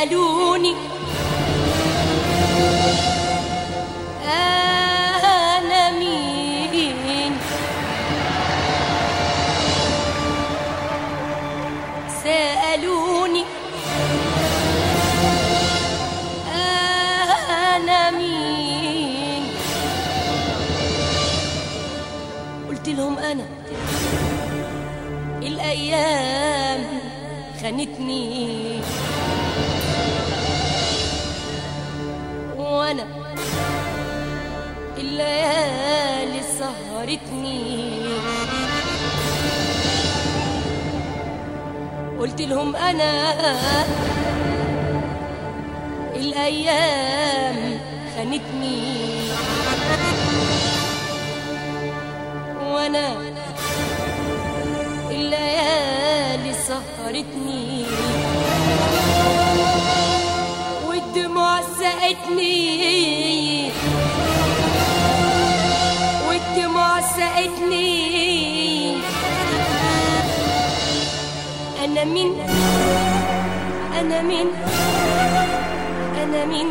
سألوني أنا مين سألوني أنا مين قلت لهم أنا الأيام خانتني وأنا الليالي سهرتني قلت لهم أنا الأيام خانتني وأنا الليالي سهرتني والدموع سقتني والدموع سقتني أنا مين أنا مين أنا مين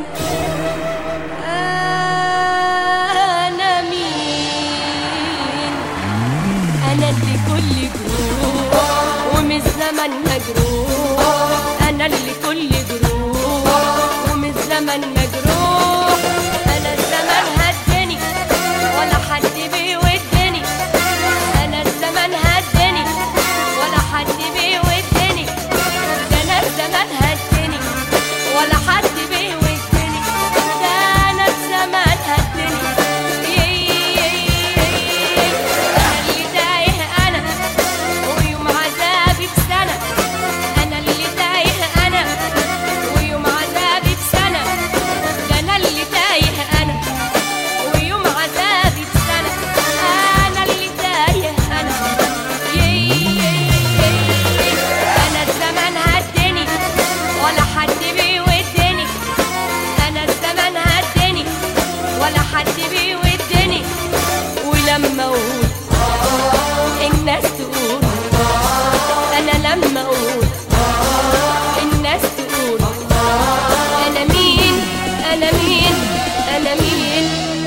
أنا مين أنا اللي كل جروح ومن الزمن مجروح أنا اللي كل جروح ومن الزمن مجروح أنا الزمن هدني ولا حد بيودني أنا الزمن هدني ولا حد بيودني ده أنا الزمن هدني ولا حد بيودني ده أنا الزمن هدني يي- يي- يي- أنا اللي تايه أنا ويوم عذابي بسنة أنا اللي تايه أنا ويوم عذابي بسنة ده أنا اللي تايه أنا ويوم عذابي بسنة أنا اللي تايه أنا يي- يي- يي- أنا الزمن هدني ولا حد بيودني أنا الزمن هدني ولا حد بيودني ولما أقول الناس تقول أنا لما أقول الناس تقول أنا مين أنا مين أنا مين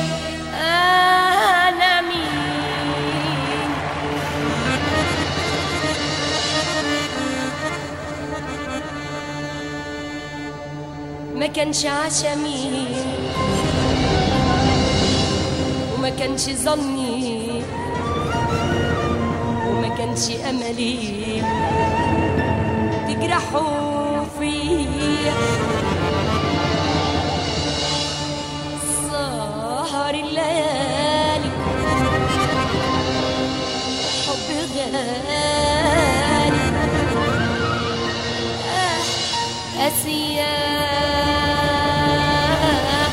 أنا مين ما كانش عشمي وما كانش ظني وما كانش املي تجرحوا فيا سهر الليالي حب غالي أسياء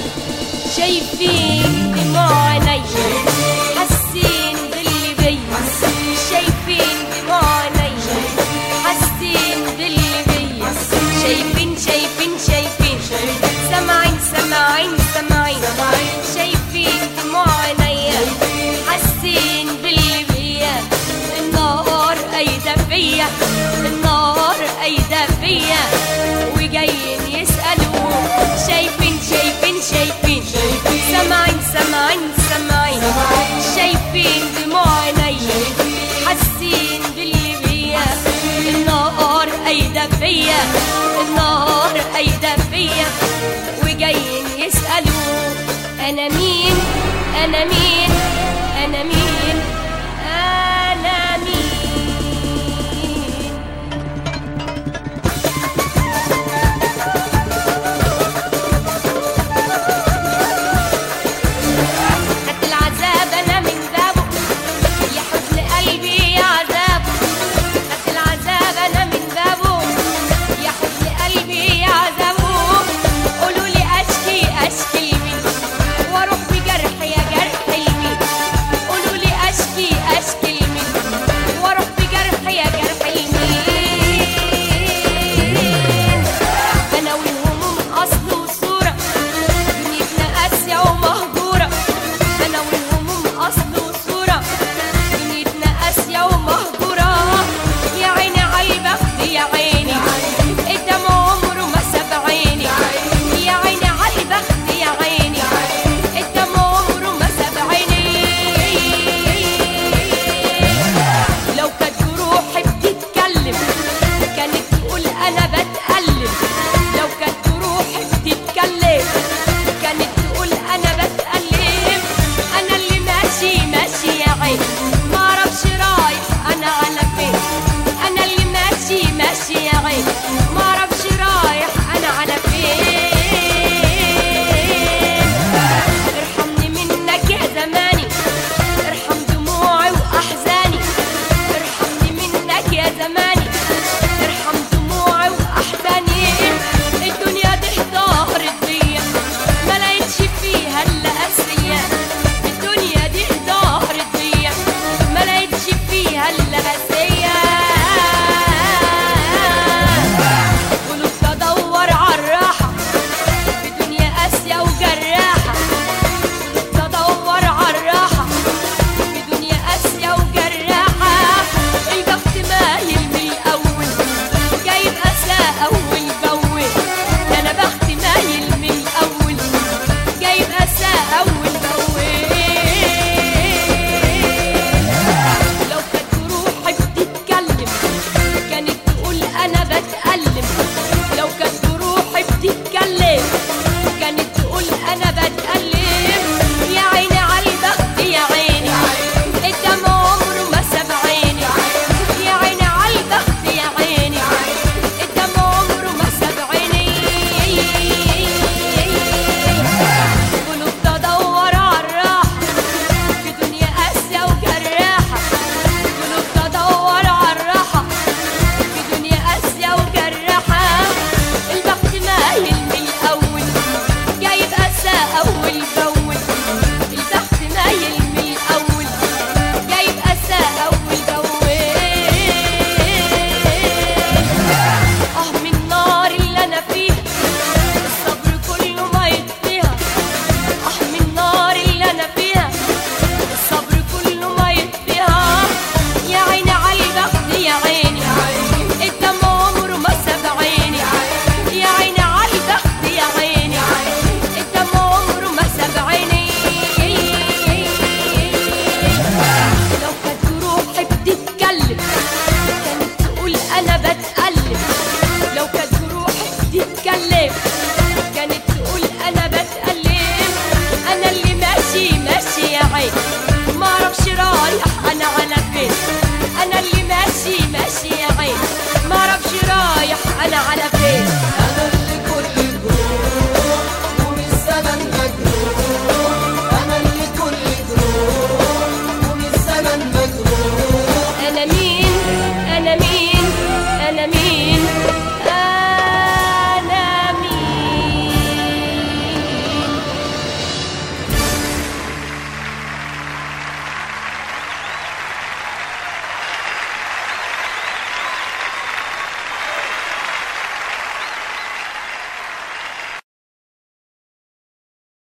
شايفين دموع عيني حاسين باللي بيا شايفين دموع عيني حاسين باللي بيا شايفين شايفين شايفين سامعين سامعين سامعين شايفين دموع عيني حاسين باللي بيا النار قايدة فيا النار قايدة فيا وجايين يسألوا شايفين شايفين شايفين سامعين سامعين سامعين شايفين دموع عيني حاسين باللي بيا النار قايدة فيا النار قايدة فيا وجايين يسألوا أنا مين أنا مين